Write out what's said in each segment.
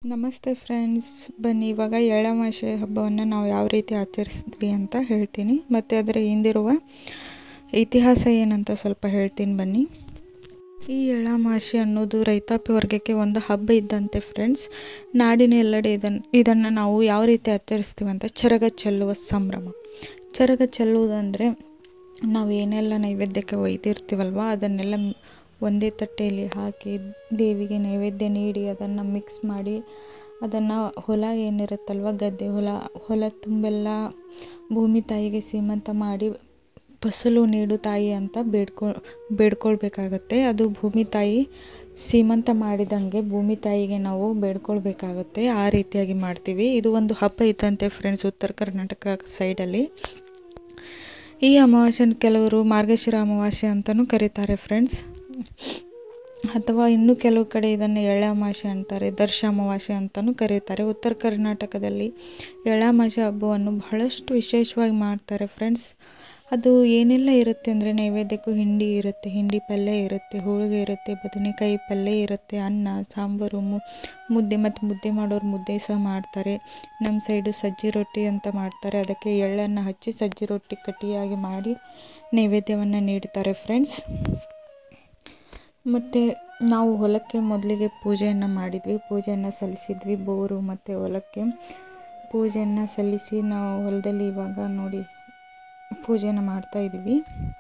ನಮಸ್ತೆ ಫ್ರೆಂಡ್ಸ್ ಬನ್ನಿ ಇವಾಗ ಎಳ್ಳಮಾವಾಸ್ಯೆ ಹಬ್ಬವನ್ನು ನಾವು ಯಾವ ರೀತಿ ಆಚರಿಸಿದ್ವಿ ಅಂತ ಹೇಳ್ತೀನಿ ಮತ್ತು ಅದರ ಹಿಂದಿರುವ ಇತಿಹಾಸ ಏನಂತ ಸ್ವಲ್ಪ ಹೇಳ್ತೀನಿ ಬನ್ನಿ ಈ ಎಳ್ಳಮಾವಾಸ್ಯೆ ಅನ್ನೋದು ರೈತಾಪಿ ವರ್ಗಕ್ಕೆ ಒಂದು ಹಬ್ಬ ಇದ್ದಂತೆ ಫ್ರೆಂಡ್ಸ್ ನಾಡಿನ ಎಲ್ಲೆಡೆ ಇದನ್ನು ಇದನ್ನು ನಾವು ಯಾವ ರೀತಿ ಆಚರಿಸ್ತೀವಿ ಅಂತ ಚರಗ ಚೆಲ್ಲುವ ಸಂಭ್ರಮ ಚರಗ ಚೆಲ್ಲುವುದಂದರೆ ನಾವು ಏನೆಲ್ಲ ನೈವೇದ್ಯಕ್ಕೆ ಒಯ್ದಿರ್ತೀವಲ್ವ ಅದನ್ನೆಲ್ಲ ಒಂದೇ ತಟ್ಟೆಯಲ್ಲಿ ಹಾಕಿ ದೇವಿಗೆ ನೈವೇದ್ಯ ನೀಡಿ ಅದನ್ನು ಮಿಕ್ಸ್ ಮಾಡಿ ಅದನ್ನು ಹೊಲ ಏನಿರುತ್ತಲ್ವ ಗದ್ದೆ ಹೊಲ ಹೊಲ ತುಂಬೆಲ್ಲ ಭೂಮಿ ತಾಯಿಗೆ ಸೀಮಂತ ಮಾಡಿ ಫಸಲು ನೀಡು ತಾಯಿ ಅಂತ ಬೇಡ್ಕೊ ಬೇಡ್ಕೊಳ್ಬೇಕಾಗತ್ತೆ ಅದು ಭೂಮಿ ತಾಯಿ ಸೀಮಂತ ಮಾಡಿದಂಗೆ ಭೂಮಿ ತಾಯಿಗೆ ನಾವು ಬೇಡ್ಕೊಳ್ಬೇಕಾಗತ್ತೆ ಆ ರೀತಿಯಾಗಿ ಮಾಡ್ತೀವಿ ಇದು ಒಂದು ಹಬ್ಬ ಇದ್ದಂತೆ ಫ್ರೆಂಡ್ಸ್ ಉತ್ತರ ಕರ್ನಾಟಕ ಸೈಡಲ್ಲಿ ಈ ಅಮಾವಾಸ್ಯೆನ ಕೆಲವರು ಮಾರ್ಗಶಿರ ಅಮಾವಾಸ್ಯೆ ಅಂತಲೂ ಕರೀತಾರೆ ಫ್ರೆಂಡ್ಸ್ ಅಥವಾ ಇನ್ನು ಕೆಲವು ಕಡೆ ಇದನ್ನು ಎಳ್ಳ ಅಮಾವಾಸ್ಯೆ ಅಂತಾರೆ ದರ್ಶ ಅಮಾವಾಸ್ಯೆ ಅಂತಲೂ ಕರೀತಾರೆ ಉತ್ತರ ಕರ್ನಾಟಕದಲ್ಲಿ ಎಳ್ಳ ಅಮಾವಾಸ್ಯೆ ಹಬ್ಬವನ್ನು ಬಹಳಷ್ಟು ವಿಶೇಷವಾಗಿ ಮಾಡ್ತಾರೆ ಫ್ರೆಂಡ್ಸ್ ಅದು ಏನೆಲ್ಲ ಇರುತ್ತೆ ಅಂದರೆ ನೈವೇದ್ಯಕ್ಕೂ ಹಿಂಡಿ ಇರುತ್ತೆ ಹಿಂಡಿ ಪಲ್ಯ ಇರುತ್ತೆ ಹೋಳಿಗೆ ಇರುತ್ತೆ ಬದನೆಕಾಯಿ ಪಲ್ಯ ಇರುತ್ತೆ ಅನ್ನ ಸಾಂಬಾರು ಮುದ್ದೆ ಮತ್ತು ಮುದ್ದೆ ಮಾಡೋರು ಮುದ್ದೆ ಸಹ ಮಾಡ್ತಾರೆ ನಮ್ಮ ಸೈಡು ಸಜ್ಜಿ ರೊಟ್ಟಿ ಅಂತ ಮಾಡ್ತಾರೆ ಅದಕ್ಕೆ ಎಳ್ಳನ್ನು ಹಚ್ಚಿ ಸಜ್ಜಿ ರೊಟ್ಟಿ ಕಟ್ಟಿಯಾಗಿ ಮಾಡಿ ನೈವೇದ್ಯವನ್ನು ನೀಡ್ತಾರೆ ಫ್ರೆಂಡ್ಸ್ ಮತ್ತು ನಾವು ಹೊಲಕ್ಕೆ ಮೊದಲಿಗೆ ಪೂಜೆಯನ್ನು ಮಾಡಿದ್ವಿ ಪೂಜೆಯನ್ನು ಸಲ್ಲಿಸಿದ್ವಿ ಬೋರು ಮತ್ತು ಹೊಲಕ್ಕೆ ಪೂಜೆಯನ್ನು ಸಲ್ಲಿಸಿ ನಾವು ಹೊಲದಲ್ಲಿ ಇವಾಗ ನೋಡಿ ಪೂಜೆನ ಮಾಡ್ತಾ ಇದ್ದೀವಿ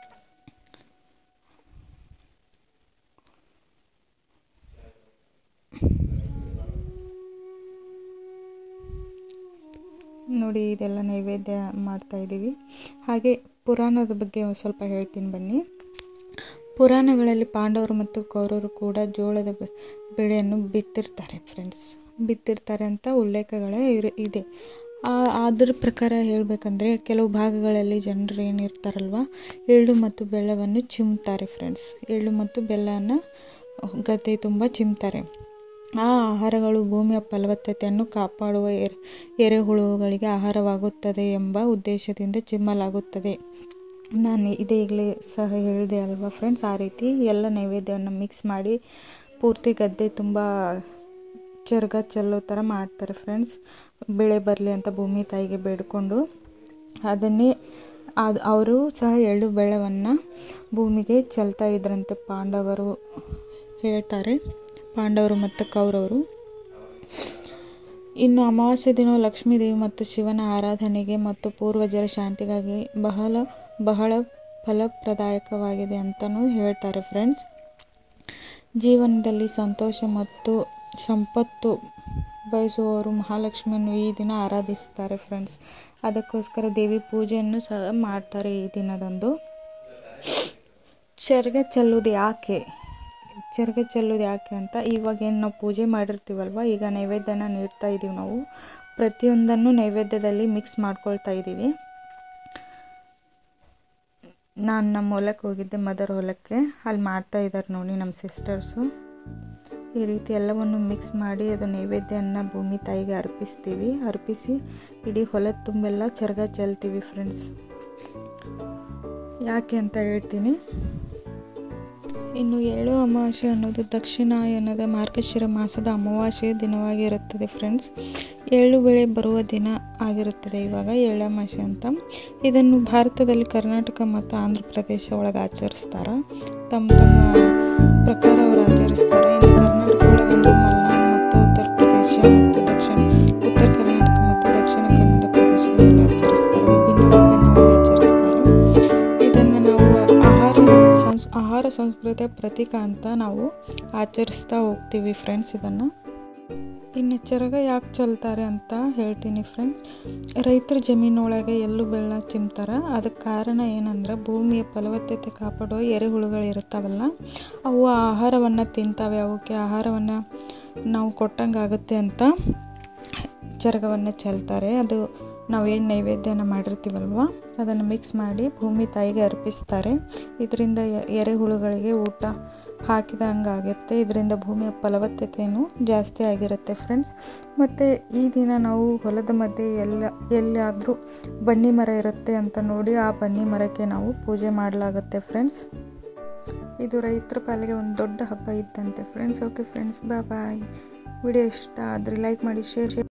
ನೋಡಿ ಇದೆಲ್ಲ ನೈವೇದ್ಯ ಮಾಡ್ತಾ ಇದ್ದೀವಿ ಹಾಗೆ ಪುರಾಣದ ಬಗ್ಗೆ ಸ್ವಲ್ಪ ಹೇಳ್ತೀನಿ ಬನ್ನಿ ಪುರಾಣಗಳಲ್ಲಿ ಪಾಂಡವರು ಮತ್ತು ಕೌರವರು ಕೂಡ ಜೋಳದ ಬೆಳೆಯನ್ನು ಬಿತ್ತಿರ್ತಾರೆ ಫ್ರೆಂಡ್ಸ್ ಬಿತ್ತಿರ್ತಾರೆ ಅಂತ ಉಲ್ಲೇಖಗಳೇ ಇರ ಇದೆ ಅದ್ರ ಪ್ರಕಾರ ಹೇಳಬೇಕಂದ್ರೆ ಕೆಲವು ಭಾಗಗಳಲ್ಲಿ ಜನರು ಏನಿರ್ತಾರಲ್ವ ಎಳ್ಳು ಮತ್ತು ಬೆಲ್ಲವನ್ನು ಚಿಮ್ತಾರೆ ಫ್ರೆಂಡ್ಸ್ ಎಳ್ಳು ಮತ್ತು ಬೆಲ್ಲನ ಗದ್ದೆ ತುಂಬ ಚಿಮ್ತಾರೆ ಆ ಆಹಾರಗಳು ಭೂಮಿಯ ಫಲವತ್ತತೆಯನ್ನು ಕಾಪಾಡುವ ಎರೆ ಎರೆಹುಳುಗಳಿಗೆ ಆಹಾರವಾಗುತ್ತದೆ ಎಂಬ ಉದ್ದೇಶದಿಂದ ಚಿಮ್ಮಲಾಗುತ್ತದೆ ನಾನು ಇದೇ ಸಹ ಹೇಳಿದೆ ಅಲ್ವಾ ಫ್ರೆಂಡ್ಸ್ ಆ ರೀತಿ ಎಲ್ಲ ನೈವೇದ್ಯವನ್ನು ಮಿಕ್ಸ್ ಮಾಡಿ ಪೂರ್ತಿ ಗದ್ದೆ ತುಂಬ ಚರ್ಗ ಚೆಲ್ಲೋ ಥರ ಮಾಡ್ತಾರೆ ಫ್ರೆಂಡ್ಸ್ ಬೆಳೆ ಬರಲಿ ಅಂತ ಭೂಮಿ ತಾಯಿಗೆ ಬೇಡಿಕೊಂಡು ಅದನ್ನೇ ಅದು ಅವರು ಸಹ ಎಳ್ಳು ಬೆಳ್ಳವನ್ನು ಭೂಮಿಗೆ ಚೆಲ್ತಾ ಇದ್ರಂತೆ ಪಾಂಡವರು ಹೇಳ್ತಾರೆ ಪಾಂಡವರು ಮತ್ತು ಕೌರವರು ಇನ್ನು ಅಮಾವಾಸ್ಯೆ ದಿನ ಲಕ್ಷ್ಮೀದೇವಿ ಮತ್ತು ಶಿವನ ಆರಾಧನೆಗೆ ಮತ್ತು ಪೂರ್ವಜರ ಶಾಂತಿಗಾಗಿ ಬಹಳ ಬಹಳ ಫಲಪ್ರದಾಯಕವಾಗಿದೆ ಅಂತಲೂ ಹೇಳ್ತಾರೆ ಫ್ರೆಂಡ್ಸ್ ಜೀವನದಲ್ಲಿ ಸಂತೋಷ ಮತ್ತು ಸಂಪತ್ತು ಬಯಸುವವರು ಮಹಾಲಕ್ಷ್ಮಿಯನ್ನು ಈ ದಿನ ಆರಾಧಿಸ್ತಾರೆ ಫ್ರೆಂಡ್ಸ್ ಅದಕ್ಕೋಸ್ಕರ ದೇವಿ ಪೂಜೆಯನ್ನು ಸಹ ಮಾಡ್ತಾರೆ ಈ ದಿನದಂದು ಚರ್ಗ ಚೆಲ್ಲೋದು ಯಾಕೆ ಚರ್ಗ ಚೆಲ್ಲೋದು ಯಾಕೆ ಅಂತ ಇವಾಗ ಏನು ನಾವು ಪೂಜೆ ಮಾಡಿರ್ತೀವಲ್ವ ಈಗ ನೈವೇದ್ಯನ ನೀಡ್ತಾ ಇದ್ದೀವಿ ನಾವು ಪ್ರತಿಯೊಂದನ್ನು ನೈವೇದ್ಯದಲ್ಲಿ ಮಿಕ್ಸ್ ಮಾಡ್ಕೊಳ್ತಾ ಇದ್ದೀವಿ ನಾನು ನಮ್ಮ ಹೊಲಕ್ಕೆ ಹೋಗಿದ್ದೆ ಮದರ್ ಹೊಲಕ್ಕೆ ಅಲ್ಲಿ ಮಾಡ್ತಾ ಇದ್ದಾರೆ ನೋಡಿ ನಮ್ಮ ಸಿಸ್ಟರ್ಸು ಈ ರೀತಿ ಎಲ್ಲವನ್ನು ಮಿಕ್ಸ್ ಮಾಡಿ ಅದು ನೈವೇದ್ಯನ ಭೂಮಿ ತಾಯಿಗೆ ಅರ್ಪಿಸ್ತೀವಿ ಅರ್ಪಿಸಿ ಇಡೀ ಹೊಲದ ತುಂಬೆಲ್ಲ ಚರ್ಗ ಚೆಲ್ತೀವಿ ಫ್ರೆಂಡ್ಸ್ ಯಾಕೆ ಅಂತ ಹೇಳ್ತೀನಿ ಇನ್ನು ಎಳ್ಳು ಅಮಾವಾಸ್ಯೆ ಅನ್ನೋದು ದಕ್ಷಿಣಾಯನದ ಮಾರ್ಗಶಿರ ಮಾಸದ ಅಮಾವಾಸ್ಯೆಯ ದಿನವಾಗಿರುತ್ತದೆ ಫ್ರೆಂಡ್ಸ್ ಎಳ್ಳು ಬೆಳೆ ಬರುವ ದಿನ ಆಗಿರುತ್ತದೆ ಇವಾಗ ಎಳ್ಳು ಅಮಾವಾಸ್ಯೆ ಅಂತ ಇದನ್ನು ಭಾರತದಲ್ಲಿ ಕರ್ನಾಟಕ ಮತ್ತು ಆಂಧ್ರ ಪ್ರದೇಶ ಒಳಗೆ ಆಚರಿಸ್ತಾರೆ ತಮ್ಮ ತಮ್ಮ ಪ್ರಕಾರ ಅವರು ಆಚರಿಸ್ತಾರೆ ಇನ್ನು ಕರ್ನಾಟಕ ಒಳಗಂದ್ರೆ ಮಲೆನಾಡು ಮತ್ತು ಉತ್ತರ ಪ್ರದೇಶ ಮತ್ತು ದಕ್ಷಿಣ ಉತ್ತರ ಕರ್ನಾಟಕ ಮತ್ತು ದಕ್ಷಿಣ ಕನ್ನಡ ಪ್ರದೇಶಗಳಲ್ಲಿ ಆಚರಿಸ್ತಾರೆ ವಿಭಿನ್ನ ವಿಭಿನ್ನವಾಗಿ ಆಚರಿಸ್ತಾರೆ ಇದನ್ನು ನಾವು ಆಹಾರ ಸಂಸ್ ಆಹಾರ ಸಂಸ್ಕೃತಿಯ ಪ್ರತೀಕ ಅಂತ ನಾವು ಆಚರಿಸ್ತಾ ಹೋಗ್ತೀವಿ ಫ್ರೆಂಡ್ಸ್ ಇದನ್ನು ಇನ್ನು ಚರಗ ಯಾಕೆ ಚೆಲ್ತಾರೆ ಅಂತ ಹೇಳ್ತೀನಿ ಫ್ರೆಂಡ್ಸ್ ರೈತರ ಜಮೀನೊಳಗೆ ಎಲ್ಲೂ ಬೆಳ್ಳ ಚಿಮ್ತಾರೆ ಅದಕ್ಕೆ ಕಾರಣ ಏನಂದ್ರೆ ಭೂಮಿಯ ಫಲವತ್ತತೆ ಕಾಪಾಡುವ ಎರೆಹುಳುಗಳು ಇರ್ತಾವಲ್ಲ ಅವು ಆಹಾರವನ್ನು ತಿಂತಾವೆ ಅವಕ್ಕೆ ಆಹಾರವನ್ನು ನಾವು ಕೊಟ್ಟಂಗೆ ಆಗುತ್ತೆ ಅಂತ ಚರಗವನ್ನು ಚೆಲ್ತಾರೆ ಅದು ನಾವೇನು ನೈವೇದ್ಯನ ಮಾಡಿರ್ತೀವಲ್ವ ಅದನ್ನು ಮಿಕ್ಸ್ ಮಾಡಿ ಭೂಮಿ ತಾಯಿಗೆ ಅರ್ಪಿಸ್ತಾರೆ ಇದರಿಂದ ಎರೆಹುಳುಗಳಿಗೆ ಊಟ ಹಾಕಿದಂಗೆ ಆಗುತ್ತೆ ಇದರಿಂದ ಭೂಮಿಯ ಫಲವತ್ತತೆಯೂ ಜಾಸ್ತಿ ಆಗಿರುತ್ತೆ ಫ್ರೆಂಡ್ಸ್ ಮತ್ತು ಈ ದಿನ ನಾವು ಹೊಲದ ಮಧ್ಯೆ ಎಲ್ಲ ಎಲ್ಲಾದರೂ ಬನ್ನಿ ಮರ ಇರುತ್ತೆ ಅಂತ ನೋಡಿ ಆ ಬನ್ನಿ ಮರಕ್ಕೆ ನಾವು ಪೂಜೆ ಮಾಡಲಾಗುತ್ತೆ ಫ್ರೆಂಡ್ಸ್ ಇದು ರೈತರ ಪಾಲಿಗೆ ಒಂದು ದೊಡ್ಡ ಹಬ್ಬ ಇದ್ದಂತೆ friends okay friends bye bye video ಇಷ್ಟ ಆದರೆ ಲೈಕ್ ಮಾಡಿ ಶೇರ್